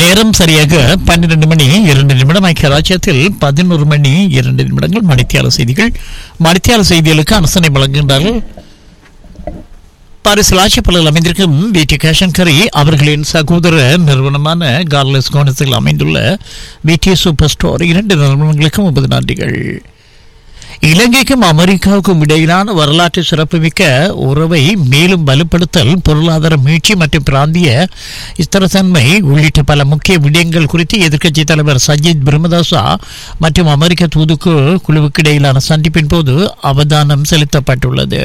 நேரம் சரியாக பன்னிரண்டு மணி இரண்டு நிமிடம் ஐக்கிய ராஜ்யத்தில் பதினோரு மணி இரண்டு நிமிடங்கள் மணித்தியால செய்திகள் மணித்தியால செய்திகளுக்கு அரசனை வழங்குகின்றார்கள் பாரிஸ் லாட்சிப்பலில் அமைந்திருக்கும் பிடி கேஷன் கரி அவர்களின் சகோதர நிறுவனமான கார்லஸ் கோணத்தில் அமைந்துள்ள பிடி சூப்பர் ஸ்டோர் இரண்டு நிறுவனங்களுக்கும் முப்பது நன்றிகள் இலங்கைக்கும் அமெரிக்காவுக்கும் இடையிலான வரலாற்று சிறப்புமிக்க உறவை மேலும் வலுப்படுத்தல் பொருளாதார மீட்சி மற்றும் பிராந்திய ஸ்திரத்தன்மை உள்ளிட்ட பல முக்கிய விடயங்கள் குறித்து எதிர்க்கட்சி தலைவர் சஜித் பிரமதாசா மற்றும் அமெரிக்க தூதுக்கு குழுவுக்கு இடையிலான சந்திப்பின் போது அவதானம் செலுத்தப்பட்டுள்ளது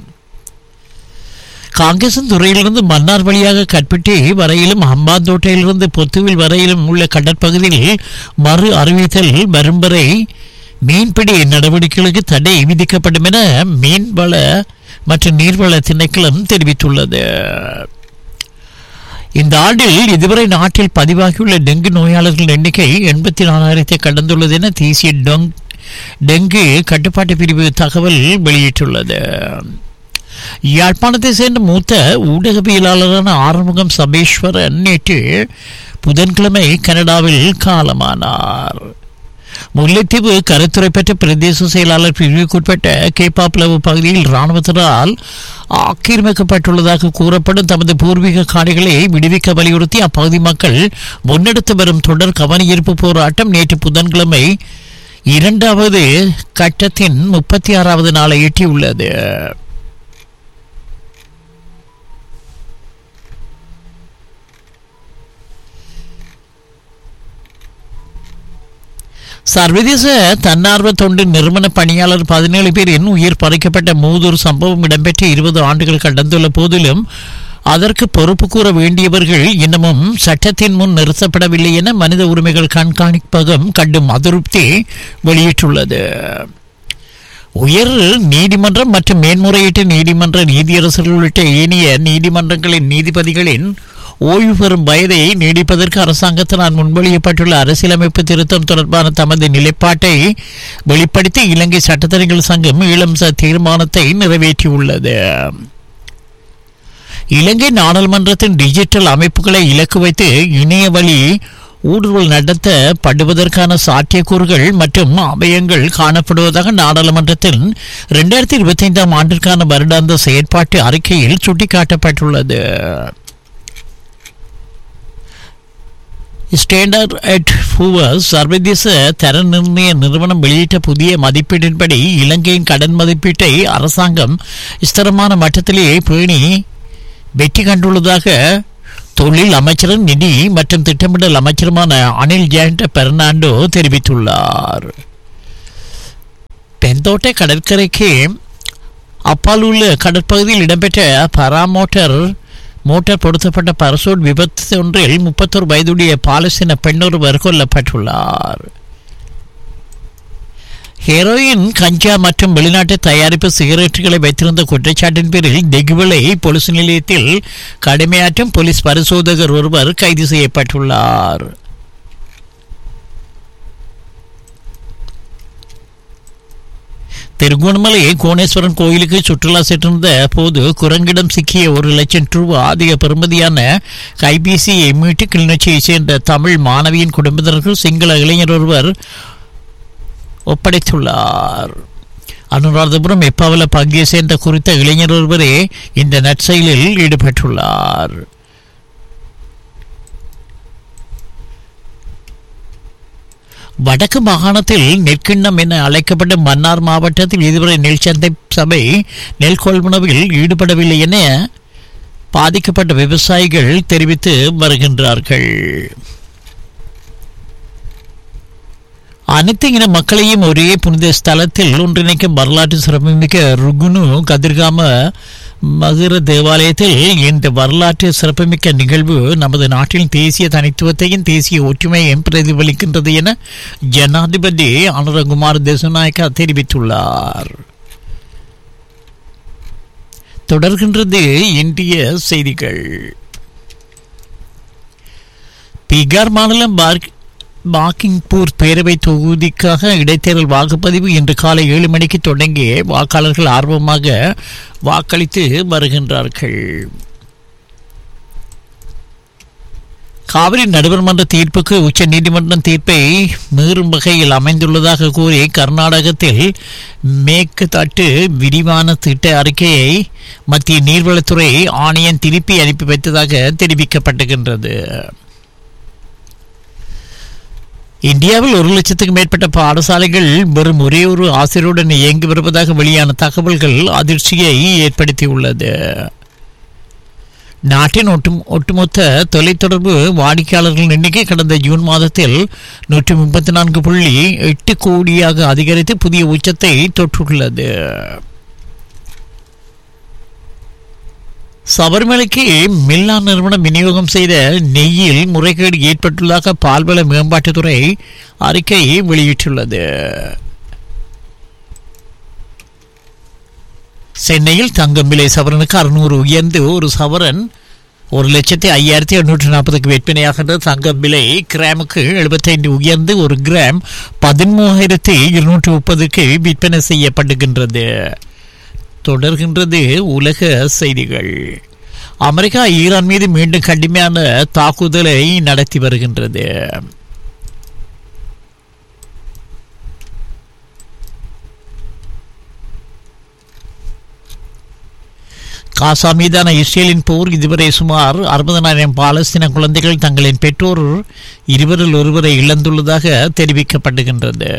காங்கிரசின் துறையிலிருந்து மன்னார் வழியாக கட்பிட்டி வரையிலும் ஹம்பாந்தோட்டையிலிருந்து பொத்துவில் வரையிலும் உள்ள கடற்பகுதியில் மறு அறிவித்தல் வரும் வரை மீன்பிடி நடவடிக்கைகளுக்கு தடை விதிக்கப்படும் என மீன்வள மற்றும் நீர்வள திணைக்களம் தெரிவித்துள்ளது இந்த ஆண்டில் இதுவரை நாட்டில் பதிவாகியுள்ள டெங்கு நோயாளர்கள் எண்ணிக்கை எண்பத்தி நாலாயிரத்தை கடந்துள்ளது என தேசிய டொங் டெங்கு கட்டுப்பாட்டு பிரிவு தகவல் வெளியிட்டுள்ளது யாழ்ப்பாணத்தை சேர்ந்த மூத்த ஊடகவியலாளரான ஆறுமுகம் சபேஸ்வரன் நேற்று புதன்கிழமை கனடாவில் காலமானார் முல்லைத்தீவு கருத்துறை பெற்ற பிரதேச செயலாளர் பிரிவுக்குட்பட்ட கேப்பாப்ளவு பகுதியில் இராணுவத்தினரால் ஆக்கிரமிக்கப்பட்டுள்ளதாக கூறப்படும் தமது பூர்வீக காணிகளை விடுவிக்க வலியுறுத்தி அப்பகுதி மக்கள் முன்னெடுத்து வரும் தொடர் கவனஈர்ப்பு போராட்டம் நேற்று புதன்கிழமை இரண்டாவது கட்டத்தின் முப்பத்தி ஆறாவது நாளை எட்டியுள்ளது சர்வதேச தன்னார்வ தொண்டு நிறுவன பணியாளர் பதினேழு பேரின் உயிர் பறிக்கப்பட்ட மூதூர் சம்பவம் இடம்பெற்ற இருபது ஆண்டுகள் கடந்துள்ள போதிலும் அதற்கு பொறுப்பு கூற வேண்டியவர்கள் இன்னமும் சட்டத்தின் முன் நிறுத்தப்படவில்லை என மனித உரிமைகள் கண்காணிப்பகம் கண்டும் அதிருப்தி வெளியிட்டுள்ளது உயர் நீதிமன்றம் மற்றும் மேன்முறையீட்டு நீதிமன்ற நீதியரசர்கள் உள்ளிட்ட ஏனைய நீதிமன்றங்களின் நீதிபதிகளின் ஓய்வு பெறும் வயதை நீடிப்பதற்கு அரசாங்கத்தினால் முன்மொழியப்பட்டுள்ள அரசியலமைப்பு திருத்தம் தொடர்பான தமது நிலைப்பாட்டை வெளிப்படுத்தி இலங்கை சட்டத்தரணிகள் சங்கம் ஈழம்ச தீர்மானத்தை நிறைவேற்றியுள்ளது இலங்கை நாடாளுமன்றத்தின் டிஜிட்டல் அமைப்புகளை இலக்கு வைத்து இணைய வழி ஊடுருவல் நடத்தப்படுவதற்கான சாத்தியக்கூறுகள் மற்றும் அபயங்கள் காணப்படுவதாக நாடாளுமன்றத்தின் இரண்டாயிரத்தி இருபத்தி ஐந்தாம் ஆண்டிற்கான வருடாந்த செயற்பாட்டு அறிக்கையில் சுட்டிக்காட்டப்பட்டுள்ளது ஸ்டாண்டர்ட் அட் ஃபூவர்ஸ் சர்வதேச தர நிர்ணய நிறுவனம் வெளியிட்ட புதிய மதிப்பீட்டின்படி இலங்கையின் கடன் மதிப்பீட்டை அரசாங்கம் ஸ்திரமான மட்டத்திலேயே பேணி வெற்றி கண்டுள்ளதாக தொழில் அமைச்சரும் நிதி மற்றும் திட்டமிடல் அமைச்சருமான அனில் ஜெயண்ட் பெர்னாண்டோ தெரிவித்துள்ளார் பெந்தோட்டை கடற்கரைக்கு அப்பால் உள்ள கடற்பகுதியில் இடம்பெற்ற பராமோட்டர் மோட்டார் பொருத்தப்பட்ட பரசூட் விபத்து ஒன்றில் முப்பத்தோரு வயதுடைய பாலஸ்தீன பெண்ணொருவர் கொல்லப்பட்டுள்ளார் ஹெரோயின் கஞ்சா மற்றும் வெளிநாட்டு தயாரிப்பு சிகரெட்டுகளை வைத்திருந்த குற்றச்சாட்டின் பேரில் தெகுவிலை போலீஸ் நிலையத்தில் கடமையாற்றும் போலீஸ் பரிசோதகர் ஒருவர் கைது செய்யப்பட்டுள்ளார் திருகோணமலை கோணேஸ்வரன் கோயிலுக்கு சுற்றுலா சென்றிருந்த போது குரங்கிடம் சிக்கிய ஒரு லட்சம் ரூபாய் அதிக பெறுமதியான கைபேசியை மீட்டு கிளிநொச்சியை சேர்ந்த தமிழ் மாணவியின் குடும்பத்தினர்கள் சிங்கள இளைஞர் ஒருவர் ஒப்படைத்துள்ளார் அனுராதபுரம் எப்பாவல பங்கியை சேர்ந்த குறித்த இளைஞர் ஒருவரே இந்த நற்செயலில் ஈடுபட்டுள்ளார் வடக்கு மாகாணத்தில் நெற்கிண்ணம் என அழைக்கப்பட்ட மன்னார் மாவட்டத்தில் இதுவரை நெல் சந்தை சபை நெல் கொள்முனவில் ஈடுபடவில்லை என பாதிக்கப்பட்ட விவசாயிகள் தெரிவித்து வருகின்றார்கள் அனைத்து இன மக்களையும் ஒரே புனித ஸ்தலத்தில் ஒன்றிணைக்கும் வரலாற்று சிறப்புமிக்க ருகுனு கதிர்காம மதுர தேவாலயத்தில் இந்த வரலாற்று சிறப்புமிக்க நிகழ்வு நமது நாட்டின் தேசிய தனித்துவத்தையும் தேசிய ஒற்றுமையையும் பிரதிபலிக்கின்றது என ஜனாதிபதி அனுரகுமார் தேசநாயக்கா தெரிவித்துள்ளார் தொடர்கின்றது இந்திய செய்திகள் பீகார் மாநிலம் பார்க் பாக்கிங்பூர் பேரவை தொகுதிக்காக இடைத்தேர்தல் வாக்குப்பதிவு இன்று காலை ஏழு மணிக்கு தொடங்கி வாக்காளர்கள் ஆர்வமாக வாக்களித்து வருகின்றார்கள் காவிரி நடுவர் மன்ற தீர்ப்புக்கு உச்ச நீதிமன்றம் தீர்ப்பை மீறும் வகையில் அமைந்துள்ளதாக கூறி கர்நாடகத்தில் மேற்கு தட்டு விரிவான திட்ட அறிக்கையை மத்திய நீர்வளத்துறை ஆணையம் திருப்பி அனுப்பி வைத்ததாக தெரிவிக்கப்பட்டுகின்றது இந்தியாவில் ஒரு லட்சத்துக்கு மேற்பட்ட பாடசாலைகள் வெறும் ஒரே ஒரு ஆசிரியருடன் இயங்கி வருவதாக வெளியான தகவல்கள் அதிர்ச்சியை ஏற்படுத்தியுள்ளது நாட்டின் ஒட்டு ஒட்டுமொத்த தொலைத்தொடர்பு வாடிக்கையாளர்கள் எண்ணிக்கை கடந்த ஜூன் மாதத்தில் நூற்றி முப்பத்தி நான்கு புள்ளி எட்டு கோடியாக அதிகரித்து புதிய உச்சத்தை தொற்றுள்ளது சபரிமலைக்கு மில்லா நிறுவனம் விநியோகம் செய்த நெய்யில் முறைகேடு ஏற்பட்டுள்ளதாக பால்வள மேம்பாட்டுத்துறை அறிக்கை வெளியிட்டுள்ளது சென்னையில் தங்கம் விலை சவரனுக்கு அறுநூறு உயர்ந்து ஒரு சவரன் ஒரு லட்சத்தி ஐயாயிரத்தி எண்ணூற்றி நாற்பதுக்கு விற்பனையாகின்ற தங்கம் விலை கிராமுக்கு எழுபத்தைந்து உயர்ந்து ஒரு கிராம் பதிமூவாயிரத்தி இருநூற்றி முப்பதுக்கு விற்பனை செய்யப்படுகின்றது தொடர்கின்றது உலக செய்திகள் அமெரிக்கா ஈரான் மீது மீண்டும் கடுமையான தாக்குதலை நடத்தி வருகின்றது காசா மீதான இஸ்ரேலின் போர் இதுவரை சுமார் அறுபதனாயிரம் பாலஸ்தீன குழந்தைகள் தங்களின் பெற்றோர் இருவரில் ஒருவரை இழந்துள்ளதாக தெரிவிக்கப்படுகின்றது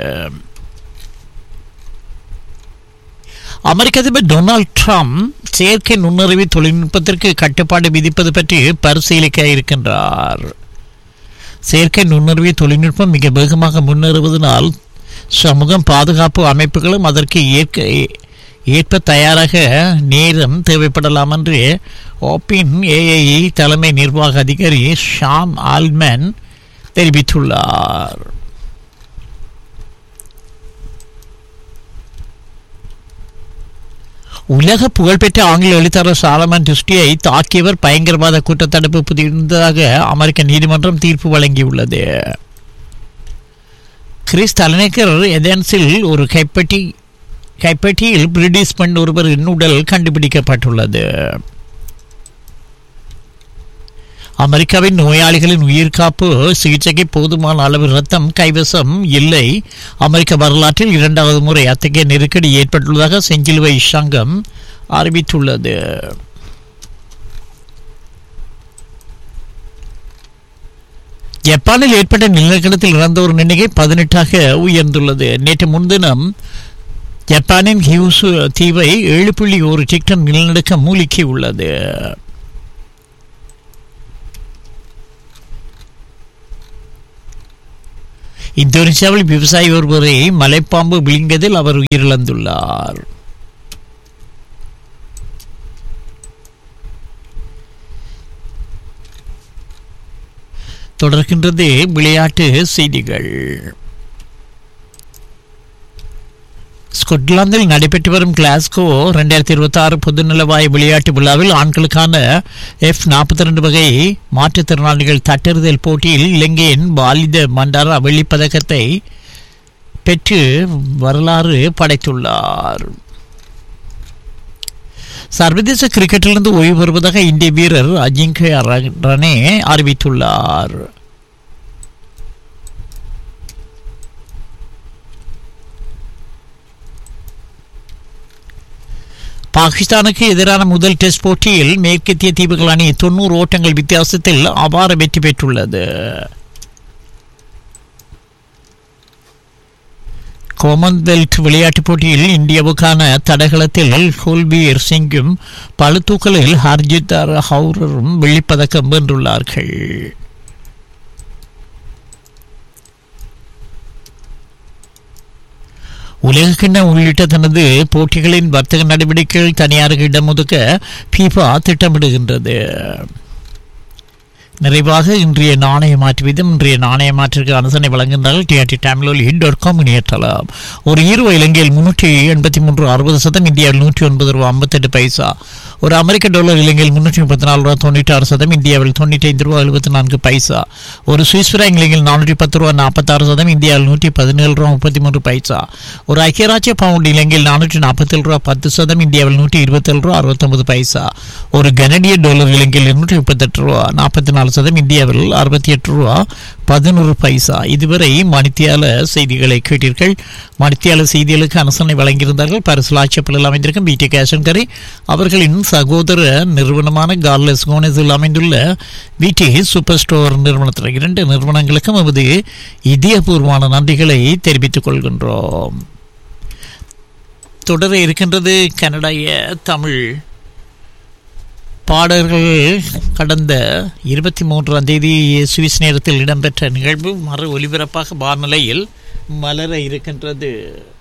அமெரிக்க அதிபர் டொனால்ட் ட்ரம்ப் செயற்கை நுண்ணறிவு தொழில்நுட்பத்திற்கு கட்டுப்பாடு விதிப்பது பற்றி பரிசீலிக்க இருக்கின்றார் செயற்கை நுண்ணறிவு தொழில்நுட்பம் மிக வேகமாக முன்னேறுவதனால் சமூகம் பாதுகாப்பு அமைப்புகளும் அதற்கு ஏற்க ஏற்ப தயாராக நேரம் தேவைப்படலாம் என்று ஓப்பின் ஏஐ தலைமை நிர்வாக அதிகாரி ஷாம் ஆல்மன் தெரிவித்துள்ளார் உலக புகழ்பெற்ற ஆங்கில எழுத்தாளர் சாலமன் டுஸ்டியை தாக்கியவர் பயங்கரவாத குற்றத்தடுப்பு புதிதாக அமெரிக்க நீதிமன்றம் தீர்ப்பு வழங்கியுள்ளது கிறிஸ் தலைநகர் எதன்ஸில் ஒரு கைப்பற்றி கைப்பற்றியில் பிரிட்டிஷ் பெண் ஒருவரின் உடல் கண்டுபிடிக்கப்பட்டுள்ளது அமெரிக்காவின் நோயாளிகளின் உயிர்காப்பு சிகிச்சைக்கு போதுமான அளவு ரத்தம் கைவசம் இல்லை அமெரிக்க வரலாற்றில் இரண்டாவது முறை அத்தகைய நெருக்கடி ஏற்பட்டுள்ளதாக செஞ்சிலுவை சங்கம் அறிவித்துள்ளது ஜப்பானில் ஏற்பட்ட நிலநடுக்கத்தில் இறந்தோர் எண்ணிக்கை பதினெட்டாக உயர்ந்துள்ளது நேற்று முன்தினம் ஜப்பானின் ஹியூசு தீவை ஏழு புள்ளி ஒரு டிக்டன் நிலநடுக்கம் மூழ்கி உள்ளது இந்தோனேசியாவில் விவசாயி ஒருவரை மலைப்பாம்பு விழுங்கியதில் அவர் உயிரிழந்துள்ளார் தொடர்கின்றது விளையாட்டு செய்திகள் ஸ்கொட்லாந்தில் நடைபெற்று வரும் கிளாஸ்கோ ரெண்டாயிரத்தி இருபத்தி ஆறு பொதுநலவாய விளையாட்டு விழாவில் ஆண்களுக்கான எஃப் நாற்பத்தி ரெண்டு வகை மாற்றுத்திறனாளிகள் தட்டெறிதல் போட்டியில் இலங்கையின் பாலித மண்டாரா வெள்ளிப்பதக்கத்தை பெற்று வரலாறு படைத்துள்ளார் சர்வதேச கிரிக்கெட்டிலிருந்து ஓய்வு பெறுவதாக இந்திய வீரர் அஜிங்க ரனே அறிவித்துள்ளார் பாகிஸ்தானுக்கு எதிரான முதல் டெஸ்ட் போட்டியில் மேற்கத்திய தீவுகள் அணி தொண்ணூறு ஓட்டங்கள் வித்தியாசத்தில் அபார வெற்றி பெற்றுள்ளது காமன்வெல்த் விளையாட்டுப் போட்டியில் இந்தியாவுக்கான தடகளத்தில் குல்பீர் சிங்கும் பளுதூக்கலில் ஹர்ஜித் ஹவுரரும் வெள்ளிப்பதக்கம் வென்றுள்ளார்கள் உலகக்கிண்ண உள்ளிட்ட தனது போட்டிகளின் வர்த்தக நடவடிக்கைகள் தனியாருக்கு இடம் ஒதுக்க ஃபீஃபா திட்டமிடுகின்றது நிறைவாக இன்றைய நாணய மாற்று வீதம் இன்றைய நாணய மாற்றிற்கு அனுசரணை வழங்குகின்றார்கள் டிஆர்டி டைம்லோல் ஹிட் டாட் காம் இணையற்றலாம் ஒரு ஈரோ இலங்கையில் முன்னூற்றி எண்பத்தி மூன்று அறுபது சதம் இந்தியாவில் நூற்றி ஒன்பது ரூபா ஐம்பத்தெட்டு பைசா ஒரு அமெரிக்க டாலர் இலங்கையில் முன்னூற்றி முப்பத்தி நாலு ரூபா தொண்ணூற்றி ஆறு சதம் இந்தியாவில் தொண்ணூற்றி ஐந்து ரூபா எழுபத்தி நான்கு பைசா ஒரு சுவிஸ் ஃபிராங் இலங்கையில் நானூற்றி பத்து ரூபா நாற்பத்தாறு சதம் இந்தியாவில் நூற்றி பதினேழு ரூபா முப்பத்தி மூன்று பைசா ஒரு ஐக்கியராஜ்ய பவுண்ட் இலங்கையில் நானூற்றி நாற்பத்தேழு ரூபா பத்து சதம் இந்தியாவில் நூற்றி இருபத்தேழு ரூபா அறுபத்தொன்பது பைசா ஒரு கனடிய டாலர் இலங்கையில் இருநூற்றி முப்பத்தெட்டு ரூபா நாற்பத்தி நாலு நாலு சதம் இந்தியாவில் அறுபத்தி எட்டு ரூபா பதினோரு பைசா இதுவரை மணித்தியால செய்திகளை கேட்டீர்கள் மணித்தியால செய்திகளுக்கு அனுசரணை வழங்கியிருந்தார்கள் பரிசலாட்சியப்பலில் அமைந்திருக்கும் பிடி கேஷன்கரை அவர்களின் சகோதர நிறுவனமான கார்லஸ் கோனஸில் அமைந்துள்ள பிடி சூப்பர் ஸ்டோர் நிறுவனத்தில் இரண்டு நிறுவனங்களுக்கும் நமது இதயபூர்வமான நன்றிகளை தெரிவித்துக் கொள்கின்றோம் தொடர இருக்கின்றது கனடாய தமிழ் பாடல்கள் கடந்த இருபத்தி மூன்றாம் தேதி சுவிஸ் நேரத்தில் இடம்பெற்ற நிகழ்வு மறு ஒலிபரப்பாக வானொலியில் மலர இருக்கின்றது